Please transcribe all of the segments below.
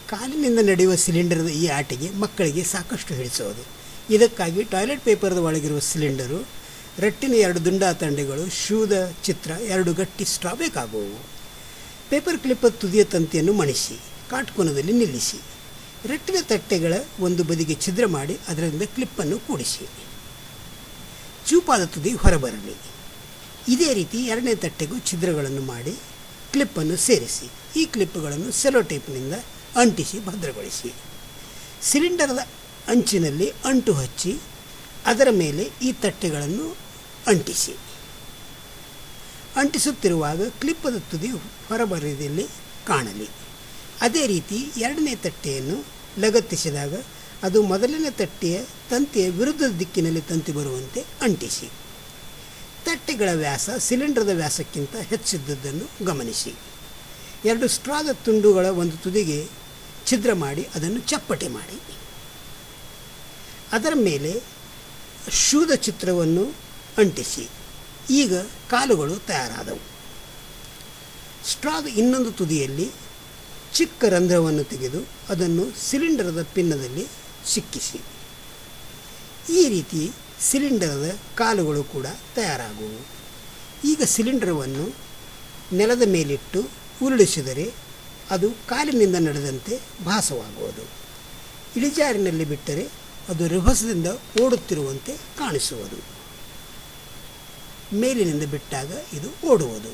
ಕಾಲಿನಿಂದ ನಡೆಯುವ ಸಿಲಿಂಡರ್ದ ಈ ಆಟಿಗೆ ಮಕ್ಕಳಿಗೆ ಸಾಕಷ್ಟು ಹಿಡಿಸೋದು ಇದಕ್ಕಾಗಿ ಟಾಯ್ಲೆಟ್ ಪೇಪರ್ದ ಒಳಗಿರುವ ಸಿಲಿಂಡರು ರಟ್ಟಿನ ಎರಡು ದುಂಡಾತಂಡೆಗಳು ಶೂದ ಚಿತ್ರ ಎರಡು ಗಟ್ಟಿ ಸ್ಟ್ರಾ ಬೇಕಾಗುವು ಪೇಪರ್ ಕ್ಲಿಪ್ಪದ ತುದಿಯ ತಂತಿಯನ್ನು ಮಣಿಸಿ ಕಾಟ್ಕೋನದಲ್ಲಿ ನಿಲ್ಲಿಸಿ ರಟ್ಟಿನ ತಟ್ಟೆಗಳ ಒಂದು ಬದಿಗೆ ಛಿದ್ರ ಮಾಡಿ ಅದರಿಂದ ಕ್ಲಿಪ್ಪನ್ನು ಕೂಡಿಸಿ ಚೂಪಾದ ತುದಿ ಹೊರಬರಲಿ ಇದೇ ರೀತಿ ಎರಡನೇ ತಟ್ಟೆಗೂ ಛಿದ್ರಗಳನ್ನು ಮಾಡಿ ಕ್ಲಿಪ್ಪನ್ನು ಸೇರಿಸಿ ಈ ಕ್ಲಿಪ್ಗಳನ್ನು ಸೆಲೋ ಟೇಪ್ನಿಂದ ಅಂಟಿಸಿ ಭದ್ರಗೊಳಿಸಿ ಸಿಲಿಂಡರ್ದ ಅಂಚಿನಲ್ಲಿ ಅಂಟು ಹಚ್ಚಿ ಅದರ ಮೇಲೆ ಈ ತಟ್ಟೆಗಳನ್ನು ಅಂಟಿಸಿ ಅಂಟಿಸುತ್ತಿರುವಾಗ ಕ್ಲಿಪ್ಪದ ತುದಿ ಹೊರಬರದಲ್ಲಿ ಕಾಣಲಿ ಅದೇ ರೀತಿ ಎರಡನೇ ತಟ್ಟೆಯನ್ನು ಲಗತ್ತಿಸಿದಾಗ ಅದು ಮೊದಲನೇ ತಟ್ಟೆಯ ತಂತಿಯ ವಿರುದ್ಧ ದಿಕ್ಕಿನಲ್ಲಿ ತಂತಿ ಬರುವಂತೆ ಅಂಟಿಸಿ ತಟ್ಟೆಗಳ ವ್ಯಾಸ ಸಿಲಿಂಡರ್ದ ವ್ಯಾಸಕ್ಕಿಂತ ಹೆಚ್ಚಿದ್ದದ್ದನ್ನು ಗಮನಿಸಿ ಎರಡು ಸ್ಟ್ರಾದ ತುಂಡುಗಳ ಒಂದು ತುದಿಗೆ ಛಿದ್ರ ಮಾಡಿ ಅದನ್ನು ಚಪ್ಪಟೆ ಮಾಡಿ ಅದರ ಮೇಲೆ ಶೂದ ಚಿತ್ರವನ್ನು ಅಂಟಿಸಿ ಈಗ ಕಾಲುಗಳು ತಯಾರಾದವು ಸ್ಟ್ರಾದ ಇನ್ನೊಂದು ತುದಿಯಲ್ಲಿ ಚಿಕ್ಕ ರಂಧ್ರವನ್ನು ತೆಗೆದು ಅದನ್ನು ಸಿಲಿಂಡರದ ಪಿನ್ನದಲ್ಲಿ ಸಿಕ್ಕಿಸಿ ಈ ರೀತಿ ಸಿಲಿಂಡರದ ಕಾಲುಗಳು ಕೂಡ ತಯಾರಾಗುವು ಈಗ ಸಿಲಿಂಡರವನ್ನು ನೆಲದ ಮೇಲಿಟ್ಟು ಉರುಳಿಸಿದರೆ ಅದು ಕಾಲಿನಿಂದ ನಡೆದಂತೆ ಭಾಸವಾಗುವುದು ಇಳಿಜಾರಿನಲ್ಲಿ ಬಿಟ್ಟರೆ ಅದು ರಿವರ್ಸ್ದಿಂದ ಓಡುತ್ತಿರುವಂತೆ ಕಾಣಿಸುವುದು ಮೇಲಿನಿಂದ ಬಿಟ್ಟಾಗ ಇದು ಓಡುವುದು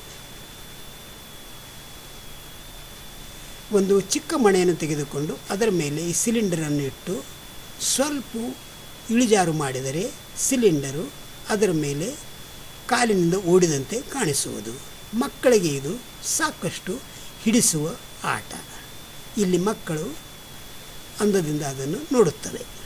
ಒಂದು ಚಿಕ್ಕ ಮಣೆಯನ್ನು ತೆಗೆದುಕೊಂಡು ಅದರ ಮೇಲೆ ಈ ಸಿಲಿಂಡರನ್ನು ಇಟ್ಟು ಸ್ವಲ್ಪ ಇಳಿಜಾರು ಮಾಡಿದರೆ ಸಿಲಿಂಡರು ಅದರ ಮೇಲೆ ಕಾಲಿನಿಂದ ಓಡಿದಂತೆ ಕಾಣಿಸುವುದು ಮಕ್ಕಳಿಗೆ ಇದು ಸಾಕಷ್ಟು ಹಿಡಿಸುವ ಆಟ ಇಲ್ಲಿ ಮಕ್ಕಳು ಅಂದದಿಂದ ಅದನ್ನು ನೋಡುತ್ತವೆ